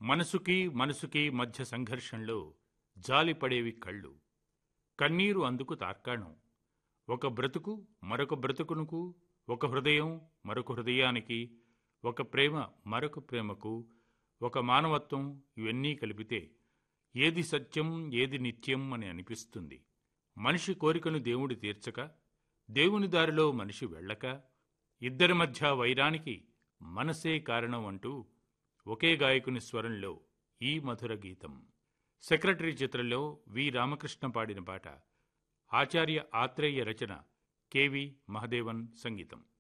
మనసుకి మనసుకి మధ్య సంఘర్షణలో జాలిపడేవి కళ్ళు కన్నీరు అందుకు తార్కాణం ఒక బ్రతుకు మరొక బ్రతుకునకు ఒక హృదయం మరొక హృదయానికి ఒక ప్రేమ మరొక ప్రేమకు ఒక మానవత్వం ఇవన్నీ కలిపితే ఏది సత్యం ఏది నిత్యం అని అనిపిస్తుంది మనిషి కోరికను దేవుడు తీర్చక దేవుని దారిలో మనిషి వెళ్ళక ఇద్దరి మధ్య వైరానికి మనసే కారణం అంటూ ఒకే గాయకుని స్వరంలో ఈ మధుర గీతం సెక్రటరీ చిత్రంలో వి రామకృష్ణ పాడిన పాట ఆచార్య ఆత్రేయ రచన కెవి మహదేవన్ సంగీతం